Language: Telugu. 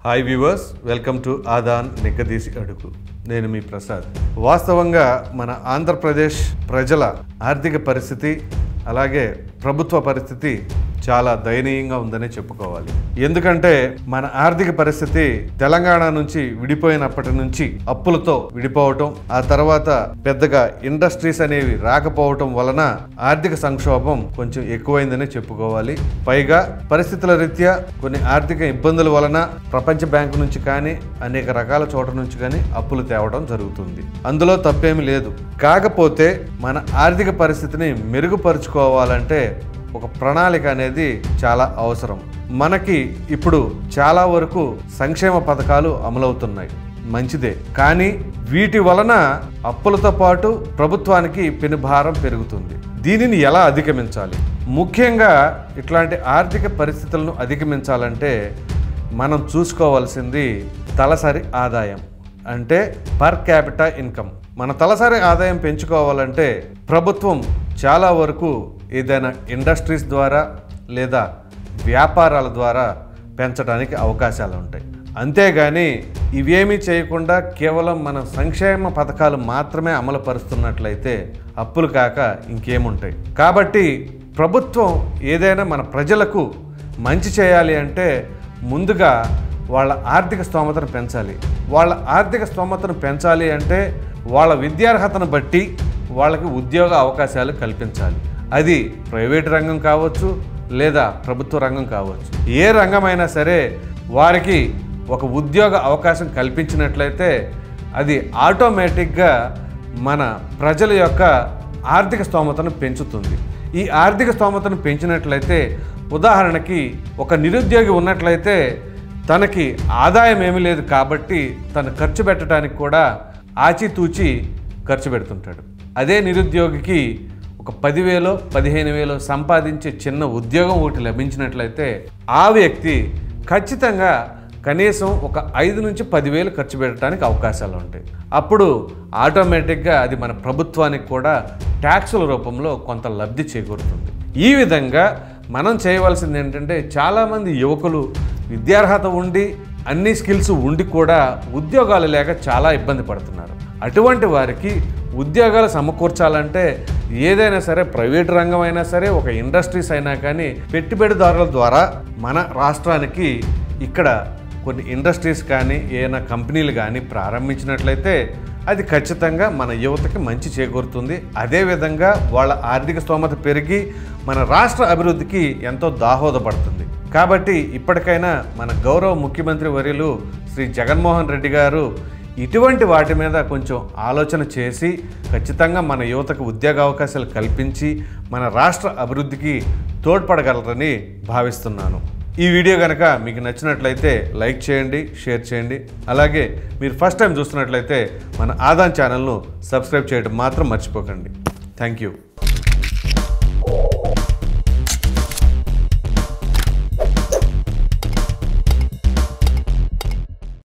హాయ్ వ్యూవర్స్ వెల్కమ్ టు ఆదాన్ నిగ్గదీసి అడుగు నేను మీ ప్రసాద్ వాస్తవంగా మన ఆంధ్రప్రదేశ్ ప్రజల ఆర్థిక పరిస్థితి అలాగే ప్రభుత్వ పరిస్థితి చాలా దయనీయంగా ఉందని చెప్పుకోవాలి ఎందుకంటే మన ఆర్థిక పరిస్థితి తెలంగాణ నుంచి విడిపోయినప్పటి నుంచి అప్పులతో విడిపోవటం ఆ తర్వాత పెద్దగా ఇండస్ట్రీస్ అనేవి రాకపోవటం వలన ఆర్థిక సంక్షోభం కొంచెం ఎక్కువైందని చెప్పుకోవాలి పైగా పరిస్థితుల రీత్యా కొన్ని ఆర్థిక ఇబ్బందుల వలన ప్రపంచ బ్యాంకు నుంచి కానీ అనేక రకాల చోట నుంచి కానీ అప్పులు తేవడం జరుగుతుంది అందులో తప్పేమీ లేదు కాకపోతే మన ఆర్థిక పరిస్థితిని మెరుగుపరుచుకోవాలంటే ఒక ప్రణాళిక అనేది చాలా అవసరం మనకి ఇప్పుడు చాలా వరకు సంక్షేమ పథకాలు అమలవుతున్నాయి మంచిదే కానీ వీటి వలన అప్పులతో పాటు ప్రభుత్వానికి పెనుభారం పెరుగుతుంది దీనిని ఎలా అధిగమించాలి ముఖ్యంగా ఇట్లాంటి ఆర్థిక పరిస్థితులను అధిగమించాలంటే మనం చూసుకోవాల్సింది తలసరి ఆదాయం అంటే పర్ క్యాపిటా ఇన్కమ్ మన తలసరి ఆదాయం పెంచుకోవాలంటే ప్రభుత్వం చాలా వరకు ఏదైనా ఇండస్ట్రీస్ ద్వారా లేదా వ్యాపారాల ద్వారా పెంచడానికి అవకాశాలు ఉంటాయి అంతేగాని ఇవేమీ చేయకుండా కేవలం మన సంక్షేమ పథకాలు మాత్రమే అమలు పరుస్తున్నట్లయితే అప్పులు కాక ఇంకేముంటాయి కాబట్టి ప్రభుత్వం ఏదైనా మన ప్రజలకు మంచి చేయాలి అంటే ముందుగా వాళ్ళ ఆర్థిక స్తోమతను పెంచాలి వాళ్ళ ఆర్థిక స్తోమతను పెంచాలి అంటే వాళ్ళ విద్యార్హతను బట్టి వాళ్ళకి ఉద్యోగ అవకాశాలు కల్పించాలి అది ప్రైవేట్ రంగం కావచ్చు లేదా ప్రభుత్వ రంగం కావచ్చు ఏ రంగమైనా సరే వారికి ఒక ఉద్యోగ అవకాశం కల్పించినట్లయితే అది ఆటోమేటిక్గా మన ప్రజల యొక్క ఆర్థిక స్తోమతను పెంచుతుంది ఈ ఆర్థిక స్తోమతను పెంచినట్లయితే ఉదాహరణకి ఒక నిరుద్యోగి ఉన్నట్లయితే తనకి ఆదాయం ఏమీ లేదు కాబట్టి తను ఖర్చు పెట్టడానికి కూడా ఆచితూచి ఖర్చు పెడుతుంటాడు అదే నిరుద్యోగికి ఒక పదివేలో పదిహేను వేలో సంపాదించే చిన్న ఉద్యోగం ఒకటి లభించినట్లయితే ఆ వ్యక్తి ఖచ్చితంగా కనీసం ఒక ఐదు నుంచి పదివేలు ఖర్చు పెట్టడానికి అవకాశాలు ఉంటాయి అప్పుడు ఆటోమేటిక్గా అది మన ప్రభుత్వానికి కూడా ట్యాక్సుల రూపంలో కొంత లబ్ధి చేకూరుతుంది ఈ విధంగా మనం చేయవలసింది ఏంటంటే చాలామంది యువకులు విద్యార్హత ఉండి అన్ని స్కిల్స్ ఉండి కూడా ఉద్యోగాలు లేక చాలా ఇబ్బంది పడుతున్నారు అటువంటి వారికి ఉద్యోగాలు సమకూర్చాలంటే ఏదైనా సరే ప్రైవేట్ రంగం అయినా సరే ఒక ఇండస్ట్రీస్ అయినా కానీ పెట్టుబడిదారుల ద్వారా మన రాష్ట్రానికి ఇక్కడ కొన్ని ఇండస్ట్రీస్ కానీ ఏదైనా కంపెనీలు కానీ ప్రారంభించినట్లయితే అది ఖచ్చితంగా మన యువతకి మంచి చేకూరుతుంది అదేవిధంగా వాళ్ళ ఆర్థిక స్తోమత పెరిగి మన రాష్ట్ర అభివృద్ధికి ఎంతో దాహోదపడుతుంది కాబట్టి ఇప్పటికైనా మన గౌరవ ముఖ్యమంత్రి వర్యులు శ్రీ జగన్మోహన్ రెడ్డి గారు ఇటువంటి వాటి మీద కొంచెం ఆలోచన చేసి ఖచ్చితంగా మన యువతకు ఉద్యోగ అవకాశాలు కల్పించి మన రాష్ట్ర అభివృద్ధికి తోడ్పడగలరని భావిస్తున్నాను ఈ వీడియో కనుక మీకు నచ్చినట్లయితే లైక్ చేయండి షేర్ చేయండి అలాగే మీరు ఫస్ట్ టైం చూస్తున్నట్లయితే మన ఆదాన్ ఛానల్ను సబ్స్క్రైబ్ చేయడం మాత్రం మర్చిపోకండి థ్యాంక్ యూ